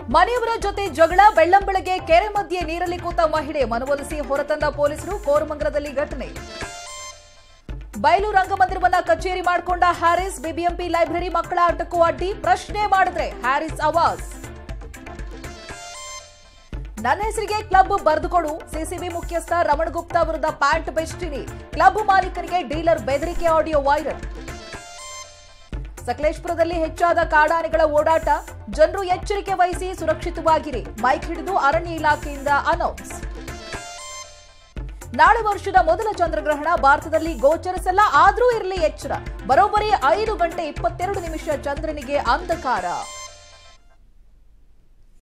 ಮನೆಯವರ ಜೊತೆ ಜಗಳ ಬೆಳ್ಳಂಬೆಳಗ್ಗೆ ಕೆರೆ ಮಧ್ಯೆ ನೀರಲ್ಲಿ ಕೂತ ಮಹಿಳೆ ಮನವೊಲಿಸಿ ಹೊರತಂದ ಪೊಲೀಸರು ಕೋರಮಂಗಲದಲ್ಲಿ ಘಟನೆ ಬಯಲು ರಂಗಮಂದಿರವನ್ನ ಕಚೇರಿ ಮಾಡಿಕೊಂಡ ಹ್ಯಾರಿಸ್ ಬಿಬಿಎಂಪಿ ಲೈಬ್ರರಿ ಮಕ್ಕಳ ಆಟಕ್ಕೂ ಅಡ್ಡಿ ಪ್ರಶ್ನೆ ಮಾಡಿದ್ರೆ ಹ್ಯಾರಿಸ್ ಆವಾಜ್ ನನ್ನ ಹೆಸರಿಗೆ ಕ್ಲಬ್ ಬರೆದುಕೊಡು ಸಿಸಿಬಿ ಮುಖ್ಯಸ್ಥ ರಮಣ್ ಗುಪ್ತಾ ವಿರುದ್ಧ ಪ್ಯಾಂಟ್ ಬೆಸ್ಟಿನಿ ಕ್ಲಬ್ ಮಾಲೀಕರಿಗೆ ಡೀಲರ್ ಬೆದರಿಕೆ ಆಡಿಯೋ ವೈರಲ್ ಸಕಲೇಶ್ಪುರದಲ್ಲಿ ಹೆಚ್ಚಾದ ಕಾಡಾನೆಗಳ ಓಡಾಟ ಜನರು ಎಚ್ಚರಿಕೆ ವಹಿಸಿ ಸುರಕ್ಷಿತವಾಗಿರಿ ಮೈಕ್ ಹಿಡಿದು ಅರಣ್ಯ ಇಲಾಖೆಯಿಂದ ಅನೌನ್ಸ್ ನಾಳೆ ವರ್ಷದ ಮೊದಲ ಚಂದ್ರಗ್ರಹಣ ಭಾರತದಲ್ಲಿ ಗೋಚರಿಸಲ್ಲ ಆದ್ರೂ ಇರಲಿ ಎಚ್ಚರ ಬರೋಬ್ಬರಿ ಐದು ಗಂಟೆ ಇಪ್ಪತ್ತೆರಡು ನಿಮಿಷ ಚಂದ್ರನಿಗೆ ಅಂಧಕಾರ